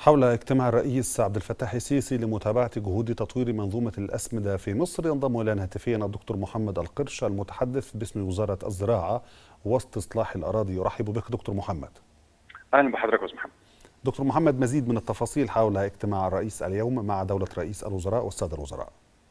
حول اجتماع الرئيس عبد الفتاح السيسي لمتابعة جهود تطوير منظومة الأسمدة في مصر ينضم إلينا هاتفيا الدكتور محمد القرش المتحدث باسم وزارة الزراعة واستصلاح الأراضي يرحب بك دكتور محمد أهلا بحضرتك أستاذ محمد دكتور محمد مزيد من التفاصيل حول اجتماع الرئيس اليوم مع دولة رئيس الوزراء والسادة الوزراء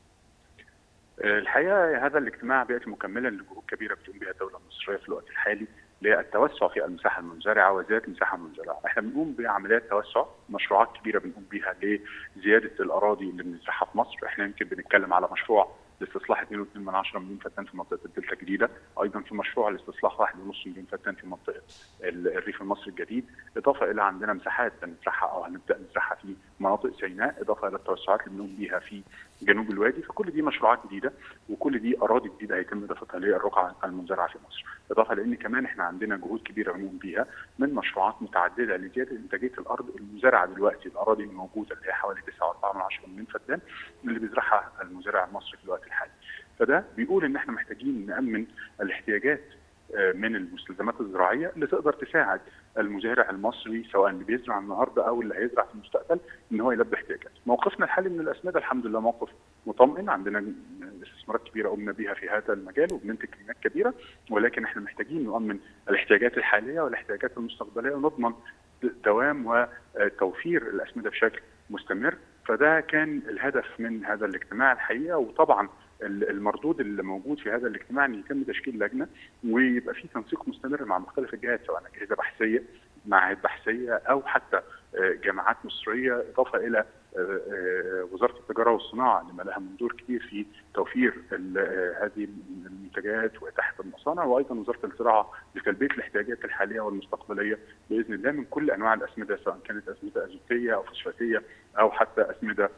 الحقيقة هذا الاجتماع بيأتي مكملا لجهود كبيرة بتقوم بها الدولة المصرية في الوقت الحالي للتوسع في المساحه المنزرعه وزياده المساحه المنزرعه، احنا بنقوم بعمليات توسع، مشروعات كبيره بنقوم بيها لزياده الاراضي اللي بنزرعها في مصر، احنا يمكن بنتكلم على مشروع لاستصلاح 2.2 مليون فدان في منطقه الدلتا الجديده، ايضا في مشروع لاستصلاح 1.5 مليون فدان في منطقه الريف المصري الجديد، اضافه الى عندنا مساحات بنزرعها او هنبدا نزرعها في مناطق سيناء، اضافه الى التوسعات اللي بنقوم بيها في جنوب الوادي، فكل دي مشروعات جديده وكل دي اراضي جديده هيتم اضافتها للرقعه المنزرعه في مصر، اضافه لان كمان احنا عندنا جهود كبيره بنقوم بيها من مشروعات متعدده لزياده انتاجيه الارض المزرعه دلوقتي، الاراضي الموجوده اللي هي حوالي 9.4 مليون فدان اللي بيزرعها المزارع المصري في الوقت الحالي. فده بيقول ان احنا محتاجين نامن الاحتياجات من المستلزمات الزراعيه اللي تقدر تساعد المزارع المصري سواء اللي بيزرع النهارده او اللي هيزرع في المستقبل ان هو يلبي احتياجاته. موقفنا الحالي من الاسمده الحمد لله موقف مطمئن عندنا استثمارات كبيره قمنا بها في هذا المجال وبننتج كميات كبيره ولكن احنا محتاجين نؤمن الاحتياجات الحاليه والاحتياجات المستقبليه ونضمن دوام وتوفير الاسمده بشكل مستمر فده كان الهدف من هذا الاجتماع الحقيقه وطبعا المردود اللي موجود في هذا الاجتماع ان يتم تشكيل لجنه ويبقى في تنسيق مستمر مع مختلف الجهات سواء اجهزه بحثيه معاهد بحثيه او حتى جامعات مصريه اضافه الى وزاره التجاره والصناعه لما لها من دور كبير في توفير هذه المنتجات واتاحه المصانع وايضا وزاره الزراعه لتلبيه الاحتياجات الحاليه والمستقبليه باذن الله من كل انواع الاسمده سواء كانت اسمده ازوتيه او فوسفاتيه او حتى اسمده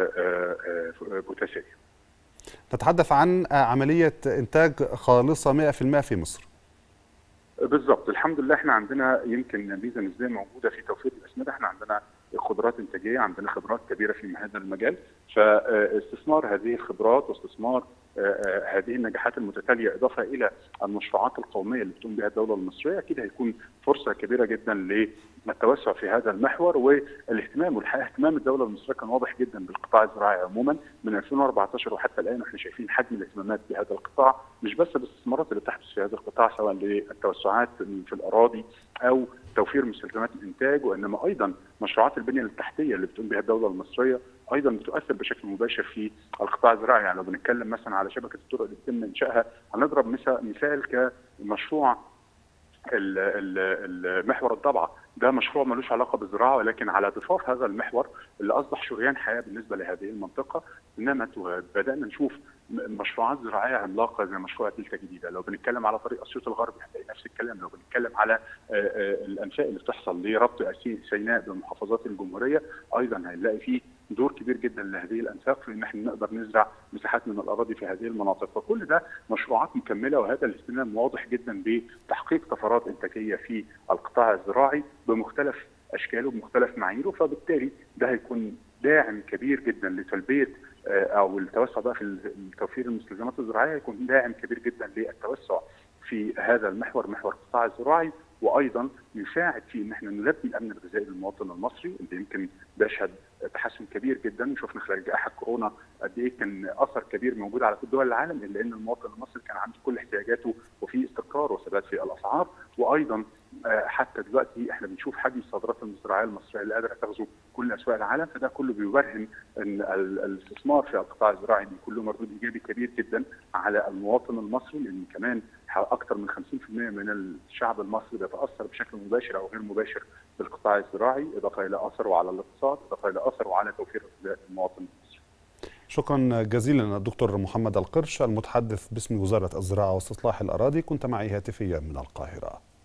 بوتاسيه. نتحدث عن عمليه انتاج خالصه 100% في مصر. بالظبط الحمد لله احنا عندنا يمكن ميزه نسبيه موجوده في توفير الاسمده احنا عندنا خبرات انتاجيه عندنا خبرات كبيره في هذا المجال فاستثمار هذه الخبرات واستثمار هذه النجاحات المتتاليه اضافه الى المشروعات القوميه اللي بتقوم بها الدوله المصريه اكيد هيكون فرصه كبيره جدا للتوسع في هذا المحور والاهتمام والحقيقه اهتمام الدوله المصريه كان واضح جدا بالقطاع الزراعي عموما من 2014 وحتى الان احنا شايفين حجم الاهتمامات بهذا القطاع مش بس الاستثمارات اللي بتحدث في هذا القطاع سواء للتوسعات في الاراضي او توفير مستلزمات الانتاج وانما ايضا مشروعات البنيه التحتيه اللي بتقوم بها الدوله المصريه ايضا بتؤثر بشكل مباشر في القطاع الزراعي يعني لو بنتكلم مثلا على شبكه الطرق اللي بيتم انشائها هنضرب مثال كمشروع المحور الضبعه ده مشروع ملوش علاقه بالزراعه ولكن على ضفاف هذا المحور اللي اصبح شريان حياه بالنسبه لهذه المنطقه نمت وبدانا نشوف مشروعات زراعيه عملاقه زي مشروع دلتا جديده لو بنتكلم على طريق اسيوط الغربي هنلاقي نفس الكلام لو بنتكلم على الانفاق اللي بتحصل لربط سيناء بمحافظات الجمهوريه ايضا هنلاقي فيه دور كبير جدا لهذه الانفاق في ان احنا نقدر نزرع مساحات من الاراضي في هذه المناطق فكل ده مشروعات مكمله وهذا الاهتمام واضح جدا بتحقيق طفرات انتاجيه في القطاع الزراعي بمختلف اشكاله بمختلف معاييره فبالتالي ده هيكون داعم كبير جدا لتلبيه او التوسع بقى في توفير المستلزمات الزراعيه يكون داعم كبير جدا للتوسع في هذا المحور محور القطاع الزراعي وايضا يساعد في ان احنا نلبي الامن الغذائي للمواطن المصري اللي يمكن بيشهد تحسن كبير جدا وشفنا خلال جائحه كورونا قد ايه كان اثر كبير موجود على كل دول العالم الا ان المواطن المصري كان عنده كل احتياجاته وفي استقرار وثبات في الاسعار وايضا حتى دلوقتي احنا بنشوف حجم الصادرات الزراعيه المصريه اللي قادره تغزو كل اسواق العالم فده كله بيبرهن ان الاستثمار في القطاع الزراعي بيكون له مردود ايجابي كبير جدا على المواطن المصري لان كمان اكثر من 50% من الشعب المصري بيتاثر بشكل مباشر او غير مباشر بالقطاع الزراعي اضافه الى اثره على الاقتصاد اضافه الى اثره على توفير غذاء المواطن المصري. شكرا جزيلا الدكتور محمد القرش المتحدث باسم وزاره الزراعه واستصلاح الاراضي كنت معي هاتفيا من القاهره.